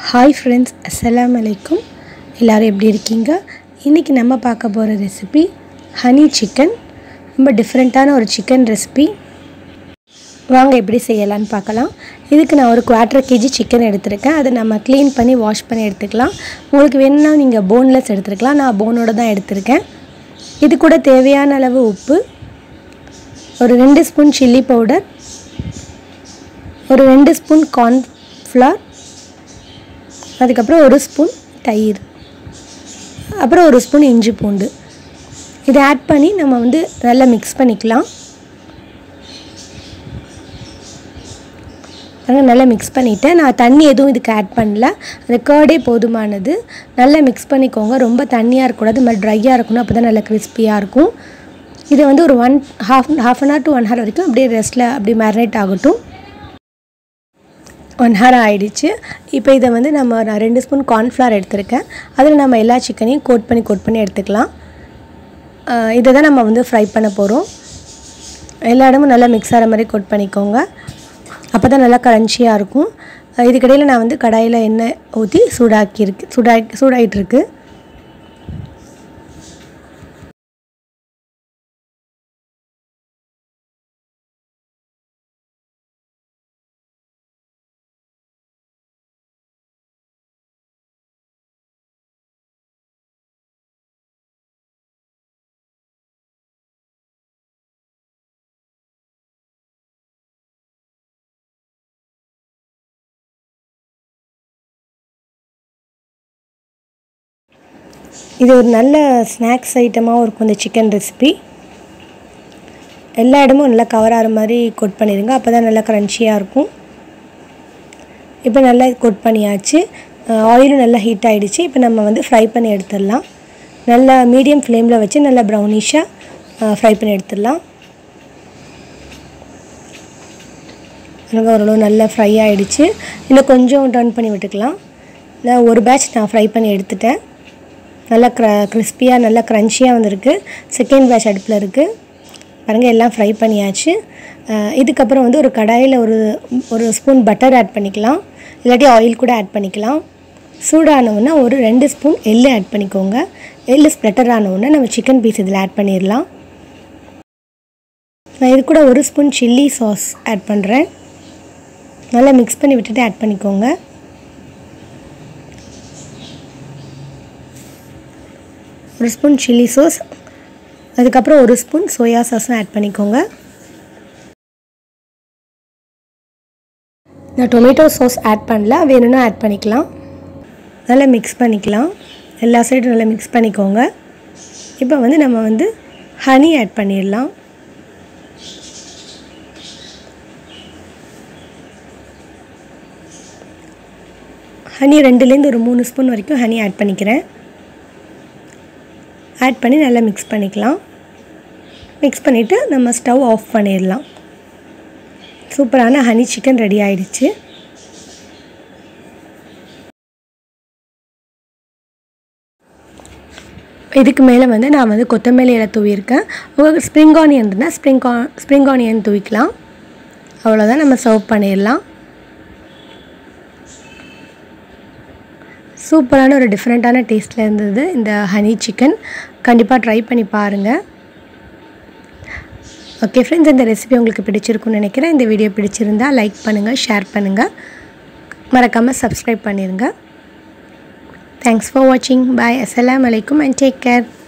hi friends அஸ்ஸலாமு அலைக்கும் எல்லோரும் எப்படி இருக்கீங்க இன்றைக்கி நம்ம பார்க்க போகிற ரெசிபி ஹனி சிக்கன் ரொம்ப டிஃப்ரெண்ட்டான ஒரு சிக்கன் ரெசிபி வாங்க எப்படி செய்யலான்னு பார்க்கலாம் இதுக்கு நான் ஒரு குவார்ட்டர் கேஜி சிக்கன் எடுத்திருக்கேன் அதை நம்ம க்ளீன் பண்ணி வாஷ் பண்ணி எடுத்துக்கலாம் உங்களுக்கு வேணும்னா நீங்கள் போன்லெஸ் எடுத்துருக்கலாம் நான் போனோட தான் எடுத்திருக்கேன் இது கூட தேவையான அளவு உப்பு ஒரு ரெண்டு ஸ்பூன் சில்லி பவுடர் ஒரு ரெண்டு ஸ்பூன் கார்ன்ஃப்ளவர் அதுக்கப்புறம் ஒரு ஸ்பூன் தயிர் அப்புறம் ஒரு ஸ்பூன் இஞ்சி பூண்டு இதை ஆட் பண்ணி நம்ம வந்து நல்லா மிக்ஸ் பண்ணிக்கலாம் பாருங்க நல்லா மிக்ஸ் பண்ணிவிட்டேன் நான் தண்ணி எதுவும் இதுக்கு ஆட் பண்ணல அந்த கேர்டே போதுமானது நல்லா மிக்ஸ் பண்ணிக்கோங்க ரொம்ப தண்ணியாக இருக்கக்கூடாது இது மாதிரி ட்ரையாக இருக்கணும் அப்போ தான் நல்லா கிறிஸ்பியாக இருக்கும் இது வந்து ஒரு one half half an hour to one hour வரைக்கும் அப்படியே ரெஸ்ட்டில் அப்படி மேரினேட் ஆகட்டும் ஒன் ஹவர் ஆகிடுச்சு இப்போ இதை வந்து நம்ம நான் ரெண்டு ஸ்பூன் கார்ன்ஃப்ளவர் எடுத்திருக்கேன் அதில் நம்ம எல்லா சிக்கனையும் கோட் பண்ணி கோட் பண்ணி எடுத்துக்கலாம் இதை தான் நம்ம வந்து ஃப்ரை பண்ண போகிறோம் எல்லா இடமும் நல்லா மிக்ஸ் ஆகிற மாதிரி கோட் பண்ணிக்கோங்க அப்போ தான் நல்லா க்ரன்ச்சியாக இருக்கும் இதுக்கிடையில் நான் வந்து கடாயில் எண்ணெய் ஊற்றி சூடாக்கியிருக்கு சூடாக்கி சூடாகிட்டுருக்கு இது ஒரு நல்ல ஸ்நாக்ஸ் ஐட்டமாகவும் இருக்கும் இந்த சிக்கன் ரெசிபி எல்லா இடமும் நல்லா கவர் ஆகிற மாதிரி கோட் பண்ணிடுங்க அப்போ தான் நல்லா க்ரன்ச்சியாக இருக்கும் இப்போ நல்லா கோட் பண்ணியாச்சு ஆயிலும் நல்லா ஹீட் ஆகிடுச்சு இப்போ நம்ம வந்து ஃப்ரை பண்ணி எடுத்துடலாம் நல்லா மீடியம் ஃப்ளேமில் வச்சு நல்லா ப்ரௌனிஷாக ஃப்ரை பண்ணி எடுத்துடலாம் எனக்கு ஓரளவு நல்லா ஃப்ரை ஆகிடுச்சு இன்னும் கொஞ்சம் டர்ன் பண்ணி விட்டுக்கலாம் நான் ஒரு பேட்ச் நான் ஃப்ரை பண்ணி எடுத்துட்டேன் நல்லா க்ர கிறிஸ்பியாக நல்லா க்ரன்ச்சியாக வந்திருக்கு செகண்ட் பேட்ச் அடுப்பில் இருக்குது பாருங்கள் எல்லாம் ஃப்ரை பண்ணியாச்சு இதுக்கப்புறம் வந்து ஒரு கடாயில் ஒரு ஒரு ஸ்பூன் பட்டர் ஆட் பண்ணிக்கலாம் இல்லாட்டி ஆயில் கூட ஆட் பண்ணிக்கலாம் சூடானவுன்னா ஒரு ரெண்டு ஸ்பூன் எள்ளு ஆட் பண்ணிக்கோங்க எள்ளு ஸ்ப்ளட்டர் ஆனவுன்னா நம்ம சிக்கன் பீஸ் இதில் ஆட் பண்ணிடலாம் நான் இது கூட ஒரு ஸ்பூன் சில்லி சாஸ் ஆட் பண்ணுறேன் நல்லா மிக்ஸ் பண்ணி விட்டுட்டு ஆட் பண்ணிக்கோங்க ஒரு ஸ்பூன் சில்லி சாஸ் அதுக்கப்புறம் ஒரு ஸ்பூன் சோயா சாஸும் ஆட் பண்ணிக்கோங்க நான் டொமேட்டோ சாஸ் ஆட் பண்ணல வேணும்னா ஆட் பண்ணிக்கலாம் நல்லா மிக்ஸ் பண்ணிக்கலாம் எல்லா சைடும் நல்லா மிக்ஸ் பண்ணிக்கோங்க இப்போ வந்து நம்ம வந்து ஹனி ஆட் பண்ணிடலாம் ஹனி ரெண்டுலேருந்து ஒரு மூணு ஸ்பூன் வரைக்கும் ஹனி ஆட் பண்ணிக்கிறேன் ஆட் பண்ணி நல்லா மிக்ஸ் பண்ணிக்கலாம் மிக்ஸ் பண்ணிவிட்டு நம்ம ஸ்டவ் ஆஃப் பண்ணிடலாம் சூப்பரான ஹனி சிக்கன் ரெடி ஆயிடுச்சு இதுக்கு மேலே வந்து நான் வந்து கொத்தமல்லி இலை தூவியிருக்கேன் உங்களுக்கு ஸ்ப்ரிங் ஆனியன் இருந்தால் ஸ்ப்ரிங் ஆ ஸ்ப்ரிங் ஆனியன் தூவிக்கலாம் அவ்வளோதான் நம்ம சர்வ் பண்ணிடலாம் சூப்பரான ஒரு டிஃப்ரெண்ட்டான டேஸ்ட்டில் இருந்தது இந்த ஹனி சிக்கன் கண்டிப்பாக ட்ரை பண்ணி பாருங்கள் ஓகே ஃப்ரெண்ட்ஸ் இந்த ரெசிபி உங்களுக்கு பிடிச்சிருக்குன்னு நினைக்கிறேன் இந்த வீடியோ பிடிச்சிருந்தா லைக் பண்ணுங்கள் ஷேர் பண்ணுங்கள் மறக்காமல் சப்ஸ்கிரைப் பண்ணிடுங்க தேங்க்ஸ் ஃபார் வாட்சிங் பாய் அஸ்லாம் வலைக்கும் அண்ட் டேக் கேர்